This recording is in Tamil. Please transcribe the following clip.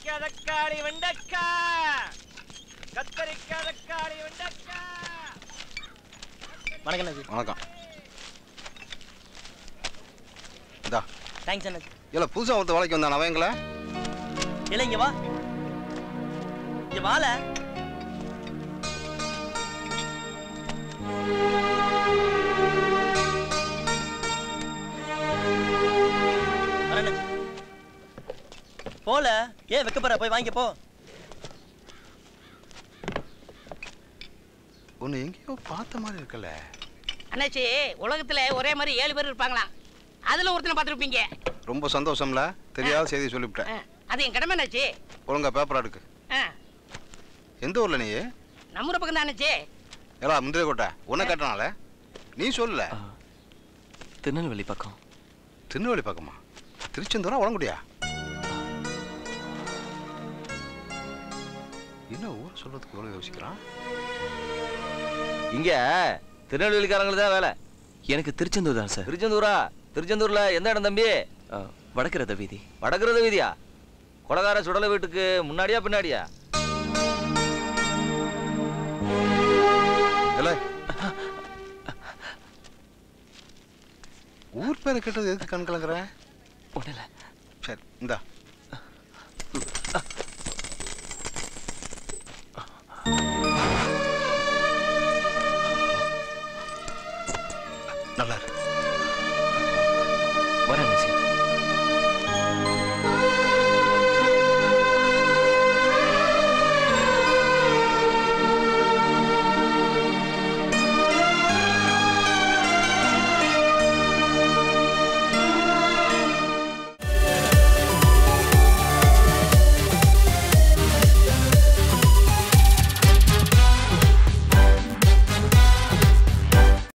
கத்தரிக்காய் தக்காளி வெண்டக்கா கத்தரிக்காய் தக்காளி வெண்டக்கா வணக்கம் அண்ணாச்சி வணக்கம் இந்தா தேங்க்ஸ் அண்ணாச்சி இல்லை புதுசாக ஒருத்த வேலைக்கு வந்தான் அவங்கள இல்லை இங்க வா இங்க வால வரேன் அண்ணாச்சி. போல ஏன் வைக்க போய் வாங்கிக்க போ ஒன்று எங்கேயோ பார்த்த மாதிரி இருக்குல்ல அண்ணாச்சி உலகத்துல ஒரே மாதிரி ஏழு பேர் இருப்பாங்களாம் அதுல ஒருத்தனை பார்த்துருப்பீங்க ரொம்ப சந்தோஷம்ல தெரியாத செய்தி சொல்லிவிட்டேன் அது என் கடமை அண்ணாச்சி ஒழுங்கா பேப்பர் அடுக்கு ஆ, எந்த ஊரில் நீ நம்ம ஊர் பக்கம் தான் அண்ணாச்சி ஏலா முந்திரி கோட்டை உன்னை கேட்டனால நீ சொல்லல திருநெல்வேலி பக்கம் திருநெல்வேலி பக்கமா திருச்செந்தூரா உடங்குடியா என்ன ஊர் சொல்றதுக்கு இவ்வளோ யோசிக்கிறான் இங்க திருநெல்வேலிக்காரங்களுக்கு தான் வேலை எனக்கு திருச்செந்தூர் தான் சார் திருச்செந்தூரா திருச்செந்தூர்ல எந்த இடம் தம்பி வடக்கிறத வீதி வடக்குறது வீதியா கொலகார சுடல வீட்டுக்கு முன்னாடியா பின்னாடியா இல்லை ஊர் பேரை கேட்டது எதுக்கு கண் கலங்குற ஒன்றும் இல்லை சரி இந்தா